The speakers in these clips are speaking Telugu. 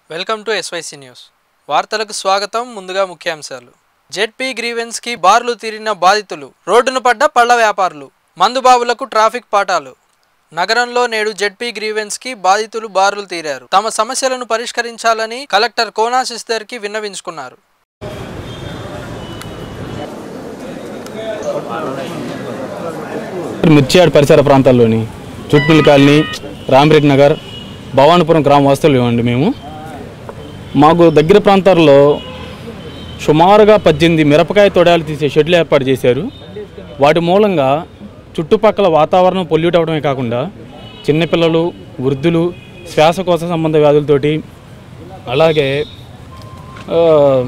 వెల్కమ్ టు ఎస్వైసీ న్యూస్ వార్తలకు స్వాగతం ముందుగా ముఖ్యాంశాలు జెడ్పీ గ్రీవెన్స్కి బార్లు తీరిన బాధితులు రోడ్డున పడ్డ పళ్ళ వ్యాపారులు మందుబాబులకు ట్రాఫిక్ పాఠాలు నగరంలో నేడు జెడ్పీ గ్రీవెన్స్కి బాధితులు బార్లు తీరారు తమ సమస్యలను పరిష్కరించాలని కలెక్టర్ కోనా సిస్టర్కి విన్నవించుకున్నారు మిర్చియాడ్ పరిసర ప్రాంతాల్లోని చుట్టుపల్లి కాలనీ రామరెడ్డి నగర్ భవానీపురం గ్రామ వాస్తులు ఇవ్వండి మేము మాకు దగ్గర ప్రాంతాల్లో సుమారుగా పద్దెనిమిది మిరపకాయ తొడాలు తీసే షెడ్లు ఏర్పాటు చేశారు వాటి మూలంగా చుట్టుపక్కల వాతావరణం పొల్యూట్ అవడమే కాకుండా చిన్నపిల్లలు వృద్ధులు శ్వాసకోశ సంబంధ వ్యాధులతోటి అలాగే ఆ,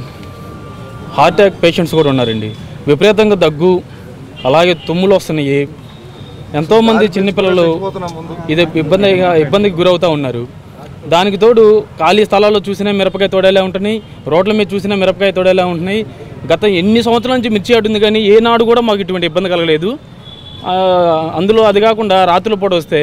హార్ట్ అటాక్ పేషెంట్స్ కూడా ఉన్నారండి విపరీతంగా దగ్గు అలాగే తుమ్ములు వస్తున్నాయి ఎంతోమంది చిన్నపిల్లలు ఇది ఇబ్బందిగా ఇబ్బందికి గురవుతూ ఉన్నారు దానికి తోడు ఖాళీ స్థలాల్లో చూసినా మిరపకాయ తోడేలా ఉంటున్నాయి రోడ్ల మీద చూసినా మిరపకాయ తోడేలా ఉంటున్నాయి గత ఎన్ని సంవత్సరాల నుంచి మిర్చి ఆడుంది కానీ ఏనాడు కూడా మాకు ఇటువంటి ఇబ్బంది కలగలేదు ఆ, అందులో అది కాకుండా రాత్రుల పూట వస్తే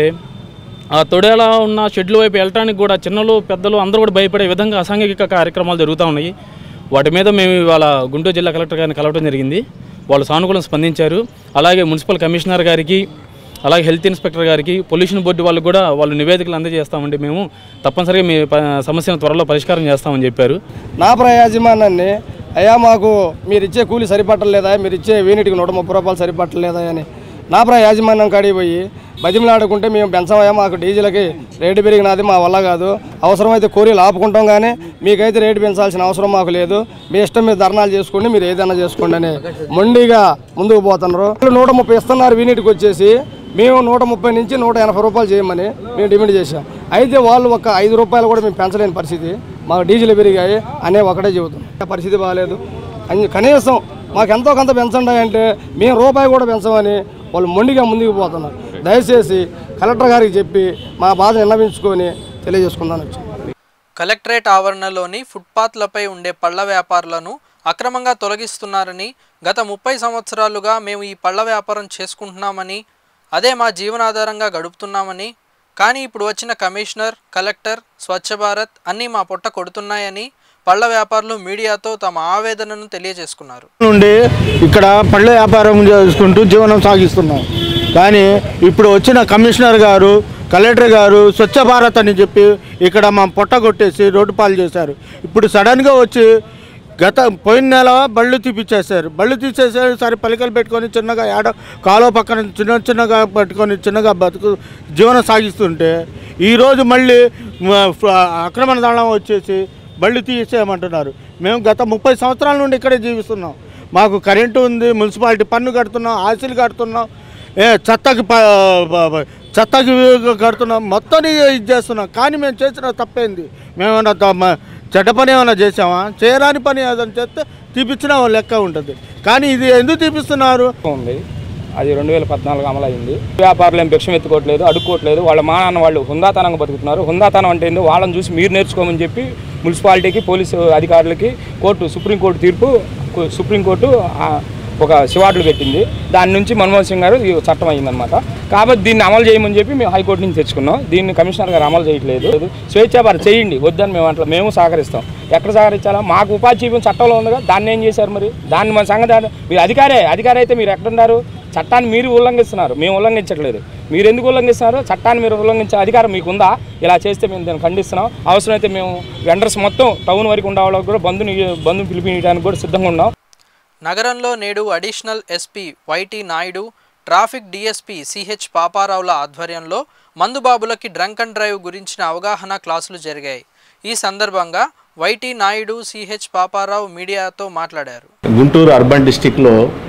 ఆ తొడేలా ఉన్న షెడ్ల వైపు వెళ్ళటానికి కూడా చిన్నలు పెద్దలు అందరూ కూడా భయపడే విధంగా అసాంఘిక కార్యక్రమాలు జరుగుతూ ఉన్నాయి వాటి మీద మేము ఇవాళ గుంటూరు జిల్లా కలెక్టర్ గారిని కలవడం జరిగింది వాళ్ళు సానుకూలం స్పందించారు అలాగే మున్సిపల్ కమిషనర్ గారికి అలాగే హెల్త్ ఇన్స్పెక్టర్ గారికి పొల్యూషన్ బోర్డు వాళ్ళకి కూడా వాళ్ళు నివేదికలు అందజేస్తామండి మేము తప్పనిసరిగా మీ ప- సమస్యను త్వరలో పరిష్కారం చేస్తామని చెప్పారు నా ప్రయాజమానాన్ని అయ్యా మాకు మీరు ఇచ్చే కూలి సరిపట్టలేదా మీరు ఇచ్చే వీనిటికి నూట ముప్పై రూపాయలు సరిపట్టలేదా అని నా యాజమాన్యం కాడికి పోయి బతిమలాడుకుంటే మేము పెంచమయ్యా మాకు డీజిల్కి రేటు పెరిగినది మా వల్ల కాదు అవసరమైతే కూలీలు ఆపుకుంటాం కానీ మీకైతే రేటు పెంచాల్సిన అవసరం మాకు లేదు మీ ఇష్టం మీరు ధర్నాలు చేసుకోండి మీరు ఏదైనా చేసుకోండి అని మొండిగా ముందుకు పోతున్నారు నూట ముప్పై ఇస్తున్నారు వీనిటికి వచ్చేసి మేము నూట ముప్పై నుంచి నూట ఎనభై రూపాయలు చేయమని మేము డిమాండ్ చేశాం అయితే వాళ్ళు ఒక ఐదు రూపాయలు కూడా మేము పెంచలేని పరిస్థితి మాకు డీజిల్ పెరిగాయి అనే ఒకటే చెబుతాం ఆ పరిస్థితి బాగాలేదు అని కనీసం మాకు ఎంతో కొంత పెంచండి అంటే మేము రూపాయి కూడా పెంచమని వాళ్ళు మొండిగా ముందుకు పోతున్నారు దయచేసి కలెక్టర్ గారికి చెప్పి మా బాధ విన్నవించుకొని తెలియజేసుకుందాని వచ్చాం కలెక్టరేట్ ఆవరణలోని ఫుట్పాత్లపై ఉండే పళ్ళ వ్యాపారులను అక్రమంగా తొలగిస్తున్నారని గత ముప్పై సంవత్సరాలుగా మేము ఈ పళ్ళ వ్యాపారం చేసుకుంటున్నామని అదే మా జీవనాధారంగా గడుపుతున్నామని కానీ ఇప్పుడు వచ్చిన కమిషనర్ కలెక్టర్ స్వచ్ఛ భారత్ అన్నీ మా పొట్ట కొడుతున్నాయని పళ్ళ వ్యాపారులు మీడియాతో తమ ఆవేదనను తెలియజేసుకున్నారు నుండి ఇక్కడ పళ్ళ వ్యాపారం చేసుకుంటూ జీవనం సాగిస్తున్నాం కానీ ఇప్పుడు వచ్చిన కమిషనర్ గారు కలెక్టర్ గారు స్వచ్ఛ భారత్ అని చెప్పి ఇక్కడ మా పొట్ట కొట్టేసి రోడ్డు పాలు చేశారు ఇప్పుడు సడన్గా వచ్చి గత పోయిన నెల బళ్ళు తీపిచ్చేశారు బళ్ళు తీసేసారు సరే పలికలు పెట్టుకొని చిన్నగా ఏడ కాలువ పక్కన చిన్న చిన్నగా పట్టుకొని చిన్నగా బతుకు జీవనం సాగిస్తుంటే ఈరోజు మళ్ళీ మ, ఫ- అక్రమణ దళం వచ్చేసి బళ్ళు తీసేయమంటున్నారు మేము గత ముప్పై సంవత్సరాల నుండి ఇక్కడే జీవిస్తున్నాం మాకు కరెంటు ఉంది మున్సిపాలిటీ పన్ను కడుతున్నాం ఆశలు కడుతున్నాం ఏ చెత్తకి ప- ప- ప- చెత్తకి కడుతున్నాం మొత్తం ఇది చేస్తున్నాం కానీ మేము చేసిన తప్పేంది మేమేమన్నా త- మ- చెడ్డ పని ఏమైనా చేసామా చేయరాని పని ఏదైనా చేస్తే తీపిచ్చిన లెక్క ఉంటుంది కానీ ఇది ఎందుకు తీపిస్తున్నారు ఉంది అది రెండు వేల పద్నాలుగు అమలు అయింది వ్యాపారులు ఏం భిక్షం ఎత్తుకోవట్లేదు అడుక్కోవట్లేదు వాళ్ళ మా నాన్న వాళ్ళు హుందాతనంగా బతుకుతున్నారు హుందాతనం అంటే ఏందో వాళ్ళని చూసి మీరు నేర్చుకోమని చెప్పి మున్సిపాలిటీకి పోలీసు అధికారులకి కోర్టు సుప్రీంకోర్టు తీర్పు కు- సుప్రీంకోర్టు ఆ, ఒక శివార్డులు పెట్టింది దాని నుంచి మన్మోహన్ సింగ్ గారు ఈ చట్టం అయిందనమాట కాబట్టి దీన్ని అమలు చేయమని చెప్పి మేము హైకోర్టు నుంచి తెచ్చుకున్నాం దీన్ని కమిషనర్ గారు అమలు చేయట్లేదు స్వేచ్ఛాభారత్ చేయండి వద్దని మేము అట్లా మేము సహకరిస్తాం ఎక్కడ సహకరించాలా మాకు ఉపాధి జీవం చట్టంలో ఉందిగా దాన్ని ఏం చేశారు మరి దాన్ని మన సంగతి ఏంటి? మీరు అధికారే అధికారి అయితే మీరు ఎక్కడున్నారు చట్టాన్ని మీరు ఉల్లంఘిస్తున్నారు మేము ఉల్లంఘించట్లేదు మీరు ఎందుకు ఉల్లంఘిస్తున్నారు చట్టాన్ని మీరు ఉల్లంఘించే అధికారం మీకు ఉందా ఇలా చేస్తే మేము దాన్ని ఖండిస్తున్నాం అవసరమైతే మేము వెండర్స్ మొత్తం టౌన్ వరకు ఉండే వాళ్ళకి కూడా బంధుని బంధుని పిలిపించడానికి కూడా సిద్ధంగా ఉన్నాం నగరంలో నేడు additional SP Y T Naidu traffic DSP CH పాపారావుల ఆధ్వర్యంలో మందుబాబులకి డ్రంక్ అండ్ డ్రైవ్ గురించిన అవగాహన క్లాసులు జరిగాయి ఈ సందర్భంగా వైటి నాయుడు సిహెచ్ పాపారావు మీడియాతో మాట్లాడారు గుంటూరు అర్బన్ డిస్టిక్లో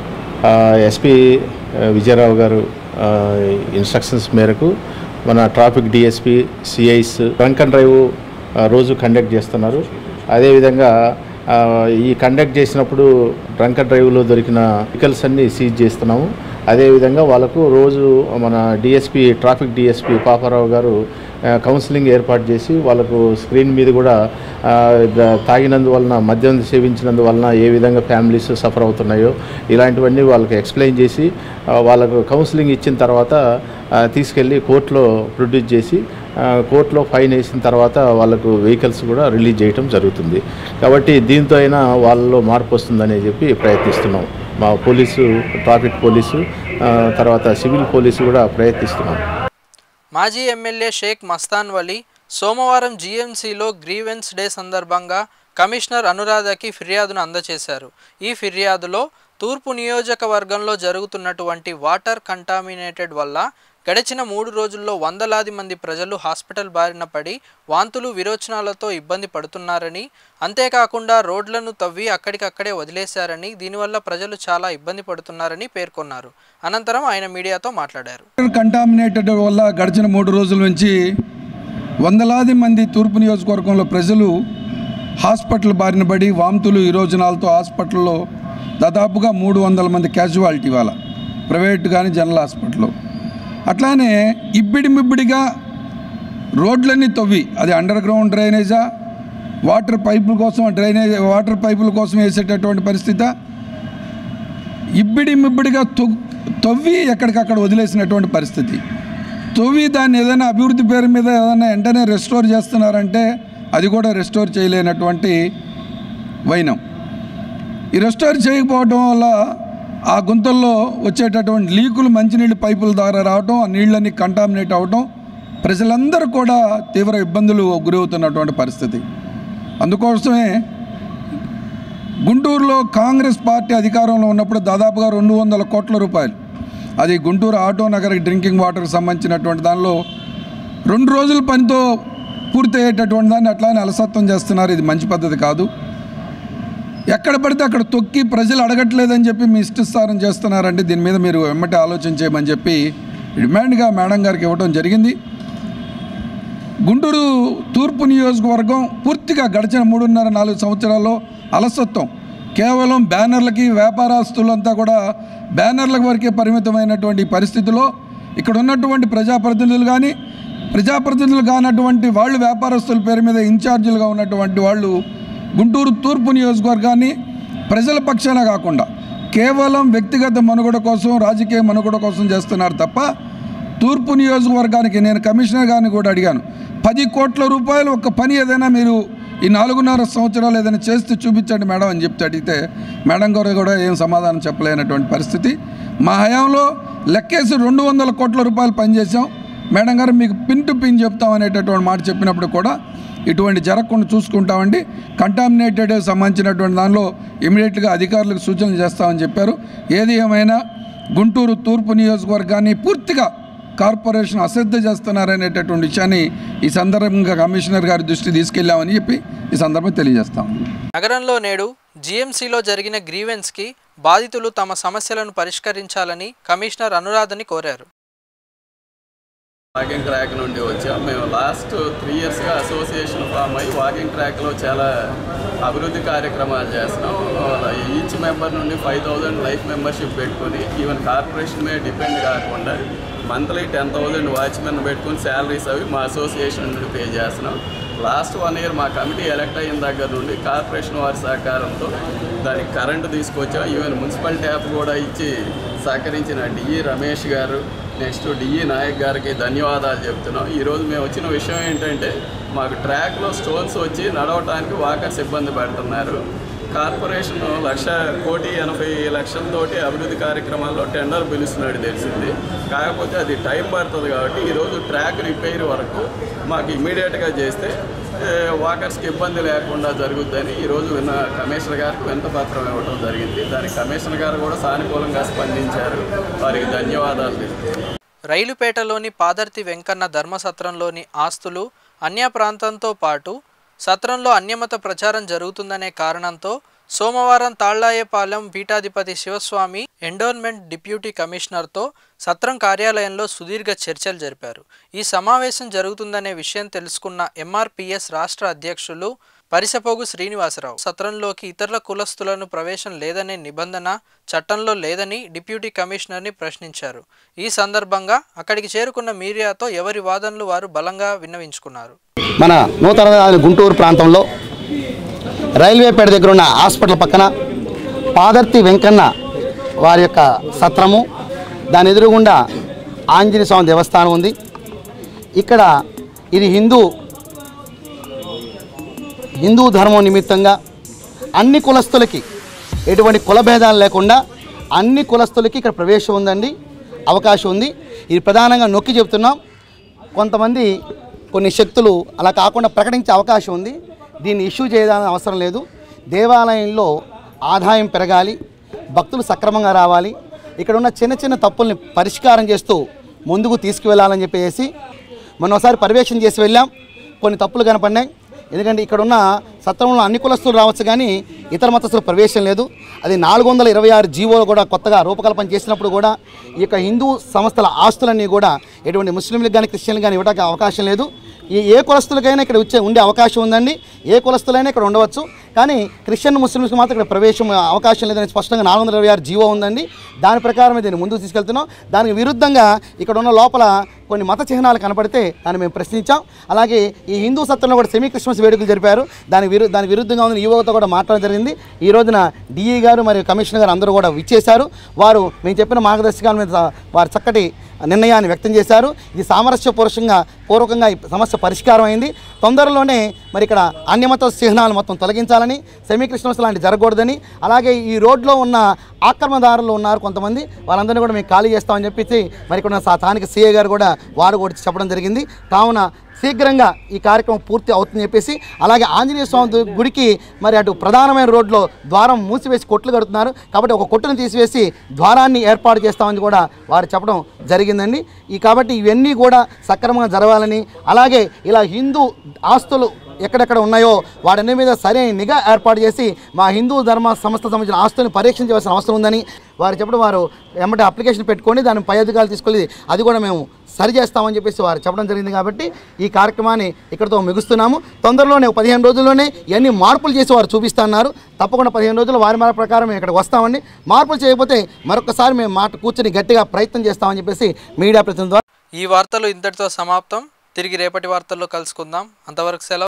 ఎస్పీ విజయరావు గారు ఆ, ఇన్స్ట్రక్షన్స్ మేరకు మన traffic DSP CIs drunk and drive ఆ, రోజు కండక్ట్ చేస్తున్నారు అదేవిధంగా ఆ, ఈ కండక్ట్ చేసినప్పుడు డ్రంక్ అండ్ డ్రైవ్లో దొరికిన వెహికల్స్ అన్ని సీజ్ చేస్తున్నాము అదేవిధంగా వాళ్ళకు రోజు మన డిఎస్పి ట్రాఫిక్ డిఎస్పి పాపారావు గారు ఆ, కౌన్సిలింగ్ ఏర్పాటు చేసి వాళ్ళకు స్క్రీన్ మీద కూడా ఆ, ద- తాగినందువలన మద్యం సేవించినందువలన ఏ విధంగా ఫ్యామిలీస్ సఫర్ అవుతున్నాయో ఇలాంటివన్నీ వాళ్ళకి ఎక్స్ప్లెయిన్ చేసి ఆ, వాళ్ళకు కౌన్సిలింగ్ ఇచ్చిన తర్వాత ఆ, తీసుకెళ్ళి కోర్టులో ప్రొడ్యూస్ చేసి ఆ, కోర్టులో ఫైన్ వేసిన తర్వాత వాళ్ళకు వెహికల్స్ కూడా రిలీజ్ చేయటం జరుగుతుంది కాబట్టి దీంతో అయినా వాళ్ళలో మార్పు వస్తుందని చెప్పి ప్రయత్నిస్తున్నాం మా పోలీసు ట్రాఫిక్ పోలీసు ఆ, తర్వాత సివిల్ పోలీసు కూడా ప్రయత్నిస్తున్నాం మాజీ ఎమ్మెల్యే షేక్ మస్తాన్ వలీ సోమవారం జీఎంసీలో గ్రీవెన్స్ డే సందర్భంగా కమిషనర్ అనురాధకి ఫిర్యాదును అందజేశారు ఈ ఫిర్యాదులో తూర్పు నియోజకవర్గంలో జరుగుతున్నటువంటి వాటర్ కంటామినేటెడ్ వల్ల గడిచిన మూడు రోజుల్లో వందలాది మంది ప్రజలు హాస్పిటల్ బారిన పడి వాంతులు విరోచనాలతో ఇబ్బంది పడుతున్నారని అంతేకాకుండా రోడ్లను తవ్వి అక్కడికక్కడే వదిలేశారని దీనివల్ల ప్రజలు చాలా ఇబ్బంది పడుతున్నారని పేర్కొన్నారు అనంతరం ఆయన మీడియాతో మాట్లాడారు కంటామినేటెడ్ వల్ల గడిచిన మూడు రోజుల నుంచి వందలాది మంది తూర్పు నియోజకవర్గంలో ప్రజలు హాస్పిటల్ బారిన పడి వాంతులు విరోచనాలతో హాస్పిటల్లో దాదాపుగా మూడు వందల మంది క్యాజువాలిటీ ఇవాళ ప్రైవేట్ కానీ జనరల్ హాస్పిటల్లో అట్లానే ఇబ్బిడి మిబ్బిడిగా రోడ్లన్నీ తవ్వి అది అండర్ గ్రౌండ్ డ్రైనేజా వాటర్ పైపుల కోసం డ్రైనేజ్ వాటర్ పైపుల కోసం వేసేటటువంటి పరిస్థితి ఇబ్బిడి మిబ్బిడిగా తొ- తవ్వి ఎక్కడికక్కడ వదిలేసినటువంటి పరిస్థితి తవ్వి దాన్ని ఏదైనా అభివృద్ధి పేరు మీద ఏదైనా వెంటనే రెస్టోర్ చేస్తున్నారంటే అది కూడా రెస్టోర్ చేయలేనటువంటి వైనం ఈ రెస్టోర్ చేయకపోవడం వల్ల ఆ గుంతల్లో వచ్చేటటువంటి లీకులు మంచినీళ్ళు పైపుల ద్వారా రావటం ఆ నీళ్ళన్నీ కంటామినేట్ అవటం ప్రజలందరూ కూడా తీవ్ర ఇబ్బందులు గురవుతున్నటువంటి పరిస్థితి అందుకోసమే గుంటూరులో కాంగ్రెస్ పార్టీ అధికారంలో ఉన్నప్పుడు దాదాపుగా రెండు వందల కోట్ల రూపాయలు అది గుంటూరు ఆటో నగర్ డ్రింకింగ్ వాటర్కి సంబంధించినటువంటి దానిలో రెండు రోజుల పనితో పూర్తి అయ్యేటటువంటి దాన్ని అట్లానే అలసత్వం చేస్తున్నారు ఇది మంచి పద్ధతి కాదు ఎక్కడ పడితే అక్కడ తొక్కి ప్రజలు అడగట్లేదని చెప్పి మీ ఇష్టిస్తారం చేస్తున్నారంటే దీని మీద మీరు వెమ్మటి ఆలోచన చేయమని చెప్పి డిమాండ్గా మేడం గారికి ఇవ్వడం జరిగింది గుంటూరు తూర్పు నియోజకవర్గం పూర్తిగా గడిచిన మూడున్నర నాలుగు సంవత్సరాల్లో అలసత్వం కేవలం బ్యానర్లకి వ్యాపారస్తులంతా కూడా బ్యానర్ల వరకే పరిమితమైనటువంటి పరిస్థితిలో ఇక్కడ ఉన్నటువంటి ప్రజాప్రతినిధులు కానీ ప్రజాప్రతినిధులు కానటువంటి వాళ్ళు వ్యాపారస్తుల పేరు మీద ఇన్ఛార్జీలుగా ఉన్నటువంటి వాళ్ళు గుంటూరు తూర్పు నియోజకవర్గాన్ని ప్రజల పక్షాన కాకుండా కేవలం వ్యక్తిగత మనుగడ కోసం రాజకీయ మనుగడ కోసం చేస్తున్నారు తప్ప తూర్పు నియోజకవర్గానికి నేను కమిషనర్ గారిని కూడా అడిగాను పది కోట్ల రూపాయలు ఒక పని ఏదైనా మీరు ఈ నాలుగున్నర సంవత్సరాలు ఏదైనా చేస్తే చూపించండి మేడం అని చెప్తే అడిగితే మేడం గారు కూడా ఏం సమాధానం చెప్పలేనటువంటి పరిస్థితి మా హయాంలో లెక్కేసి రెండు వందల కోట్ల రూపాయలు పనిచేసాం మేడం గారు మీకు పిన్ టు పిన్ చెప్తాం అనేటటువంటి మాట చెప్పినప్పుడు కూడా ఇటువంటి జరగకుండా చూసుకుంటామండి కంటామినేటెడ్ సంబంధించినటువంటి దానిలో ఇమీడియట్గా అధికారులకు సూచనలు చేస్తామని చెప్పారు ఏది ఏమైనా గుంటూరు తూర్పు నియోజకవర్గాన్ని పూర్తిగా కార్పొరేషన్ అశ్రద్ధ చేస్తున్నారనేటటువంటి విషయాన్ని ఈ సందర్భంగా కమిషనర్ గారి దృష్టి తీసుకెళ్లామని చెప్పి ఈ సందర్భంగా తెలియజేస్తాం నగరంలో నేడు జీఎంసీలో జరిగిన గ్రీవెన్స్కి బాధితులు తమ సమస్యలను పరిష్కరించాలని కమిషనర్ అనురాధని కోరారు వాకింగ్ ట్రాక్ నుండి వచ్చాం మేము లాస్ట్ త్రీ ఇయర్స్గా అసోసియేషన్ ఫామ్ అయ్యి వాకింగ్ ట్రాక్లో చాలా అభివృద్ధి కార్యక్రమాలు చేస్తున్నాం ఈచ్ మెంబర్ నుండి ఫైవ్ థౌజండ్ లైఫ్ మెంబర్షిప్ పెట్టుకొని ఈవెన్ కార్పొరేషన్ మీద డిపెండ్ కాకుండా మంత్లీ టెన్ థౌజండ్ వాచ్మెన్ పెట్టుకొని శాలరీస్ అవి మా అసోసియేషన్ నుండి పే చేస్తున్నాం లాస్ట్ వన్ ఇయర్ మా కమిటీ ఎలక్ట్ అయిన దగ్గర నుండి కార్పొరేషన్ వారి సహకారంతో దానికి కరెంటు తీసుకొచ్చాం ఈవెన్ మున్సిపల్ ట్యాప్ కూడా ఇచ్చి సహకరించిన డిఈ రమేష్ గారు నెక్స్ట్ డిఈ నాయక్ గారికి ధన్యవాదాలు చెప్తున్నాం ఈరోజు మేము వచ్చిన విషయం ఏంటంటే మాకు ట్రాక్లో స్టోన్స్ వచ్చి నడవటానికి వాకర్స్ ఇబ్బంది పెడుతున్నారు కార్పొరేషన్ లక్ష కోటి ఎనభై లక్షలతోటి అభివృద్ధి కార్యక్రమాల్లో టెండర్ పిలుస్తున్నాడు తెలిసింది కాకపోతే అది టైం పడుతుంది కాబట్టి ఈరోజు ట్రాక్ రిపేర్ వరకు మాకు ఇమీడియట్గా చేస్తే ఏ, వాకర్స్కి ఇబ్బంది లేకుండా జరుగుద్దని ఈరోజు విన్న కమిషనర్ గారికి వింతపత్రం ఇవ్వడం జరిగింది దానికి కమిషనర్ గారు కూడా సానుకూలంగా స్పందించారు వారికి ధన్యవాదాలు తెలుపుతున్నాను. రైలుపేటలోని పాదర్తి వెంకన్న ధర్మసత్రంలోని ఆస్తులు అన్య ప్రాంతంతో పాటు సత్రంలో అన్యమత ప్రచారం జరుగుతుందనే కారణంతో సోమవారం తాళ్లాయేపాలెం పీఠాధిపతి శివస్వామి ఎండోర్మెంట్ డిప్యూటీ కమిషనర్తో సత్రం కార్యాలయంలో సుదీర్ఘ చర్చలు జరిపారు ఈ సమావేశం జరుగుతుందనే విషయం తెలుసుకున్న ఎంఆర్పిఎస్ రాష్ట్ర అధ్యక్షులు పరిసపోగు శ్రీనివాసరావు సత్రంలోకి ఇతరుల కులస్తులను ప్రవేశం లేదనే నిబంధన చట్టంలో లేదని డిప్యూటీ కమిషనర్ని ప్రశ్నించారు ఈ సందర్భంగా అక్కడికి చేరుకున్న మీడియాతో ఎవరి వాదనలు వారు బలంగా విన్నవించుకున్నారు మన నూతన గుంటూరు ప్రాంతంలో రైల్వే పేట దగ్గర ఉన్న హాస్పిటల్ పక్కన పాదర్తి వెంకన్న వారి యొక్క సత్రము దాని ఎదురుగుండా ఆంజనేయ స్వామి దేవస్థానం ఉంది ఇక్కడ ఇది హిందూ హిందూ ధర్మం నిమిత్తంగా అన్ని కులస్తులకి ఎటువంటి కుల భేదాలు లేకుండా అన్ని కులస్తులకి ఇక్కడ ప్రవేశం ఉందండి అవకాశం ఉంది ఇది ప్రధానంగా నొక్కి చెబుతున్నాం కొంతమంది కొన్ని శక్తులు అలా కాకుండా ప్రకటించే అవకాశం ఉంది దీన్ని ఇష్యూ చేయాలని అవసరం లేదు దేవాలయంలో ఆదాయం పెరగాలి భక్తులు సక్రమంగా రావాలి ఇక్కడ ఉన్న చిన్న చిన్న తప్పుల్ని పరిష్కారం చేస్తూ ముందుకు తీసుకువెళ్ళాలని చెప్పేసి మొన్న ఒకసారి పర్యవేక్షణ చేసి వెళ్ళాం కొన్ని తప్పులు కనపడినాయి ఎందుకంటే ఇక్కడ ఉన్న సత్రంలో అన్ని కులస్తులు రావచ్చు కానీ ఇతర మతస్థులు ప్రవేశం లేదు అది నాలుగు వందల ఇరవై ఆరు జీవోలు కూడా కొత్తగా రూపకల్పన చేసినప్పుడు కూడా ఈ యొక్క హిందూ సంస్థల ఆస్తులన్నీ కూడా ఎటువంటి ముస్లింలకు కానీ క్రిస్టియన్లకు కానీ ఇవ్వడానికి అవకాశం లేదు ఈ ఏ కులస్తులకైనా ఇక్కడ వచ్చే ఉండే అవకాశం ఉందండి ఏ కులస్తులైనా ఇక్కడ ఉండవచ్చు కానీ క్రిస్టియన్ ముస్లిమ్స్కి మాత్రం ఇక్కడ ప్రవేశం అవకాశం లేదని స్పష్టంగా నాలుగు వందల ఇరవై ఆరు జీవో ఉందండి దాని ప్రకారమే దీన్ని ముందుకు తీసుకెళ్తున్నాం దానికి విరుద్ధంగా ఇక్కడ ఉన్న లోపల కొన్ని మత చిహ్నాలు కనపడితే దాన్ని మేము ప్రశ్నించాం అలాగే ఈ హిందూ సత్రంలో కూడా సెమీ క్రిస్మస్ వేడుకలు జరిపారు దాని విరు దాని విరుద్ధంగా ఉంది యువత కూడా మాట్లాడడం జరిగింది ఈ రోజున డిఈ గారు మరియు కమిషనర్ గారు అందరూ కూడా విచ్చేశారు వారు మేము చెప్పిన మార్గదర్శకాల మీద వారు చక్కటి నిర్ణయాన్ని వ్యక్తం చేశారు ఇది సామరస్య పూర్వకంగా పూర్వకంగా ఈ సమస్య పరిష్కారం అయింది తొందరలోనే మరి ఇక్కడ అన్యమత చిహ్నాలు మొత్తం తొలగించాలని సెమీ క్రిస్మస్ లాంటి జరగకూడదని అలాగే ఈ రోడ్లో ఉన్న ఆక్రమణదారులు ఉన్నారు కొంతమంది వాళ్ళందరినీ కూడా మేము ఖాళీ చేస్తామని చెప్పేసి మరి ఇక్కడ ఉన్న స్థానిక సీఏ గారు కూడా వారు కూడా చెప్పడం జరిగింది కావున శీఘ్రంగా ఈ కార్యక్రమం పూర్తి అవుతుందని చెప్పేసి అలాగే ఆంజనేయ స్వామి దు- గుడికి మరి అటు ప్రధానమైన రోడ్లో ద్వారం మూసివేసి కొట్లు కడుతున్నారు కాబట్టి ఒక కొట్టును తీసివేసి ద్వారాన్ని ఏర్పాటు చేస్తామని కూడా వారు చెప్పడం జరిగిందండి ఈ కాబట్టి ఇవన్నీ కూడా సక్రమంగా జరగాలని అలాగే ఇలా హిందూ ఆస్తులు ఎక్కడెక్కడ ఉన్నాయో వాటన్ని మీద సరైన నిఘా ఏర్పాటు చేసి మా హిందూ ధర్మ సంస్థ సంబంధించిన ఆస్తులను పరీక్షించవలసిన అవసరం ఉందని వారు చెప్పడం వారు ఎమ్మటి అప్లికేషన్ పెట్టుకొని దాని పై అధికారులు తీసుకెళ్ళి అది కూడా మేము సరి చేస్తామని చెప్పేసి వారు చెప్పడం జరిగింది కాబట్టి ఈ కార్యక్రమాన్ని ఇక్కడితో ముగిస్తున్నాము తొందరలోనే ఒక పదిహేను రోజుల్లోనే ఇవన్నీ మార్పులు చేసి వారు చూపిస్తున్నారు తప్పకుండా పదిహేను రోజులు వారి మాట ప్రకారం మేము ఇక్కడికి వస్తామండి మార్పులు చేయకపోతే మరొకసారి మేము మాట కూర్చొని గట్టిగా ప్రయత్నం చేస్తామని చెప్పేసి మీడియా ప్రతినిధి ద్వారా ఈ వార్తలు ఇంతటితో సమాప్తం తిరిగి రేపటి వార్తల్లో కలుసుకుందాం అంతవరకు సెలవు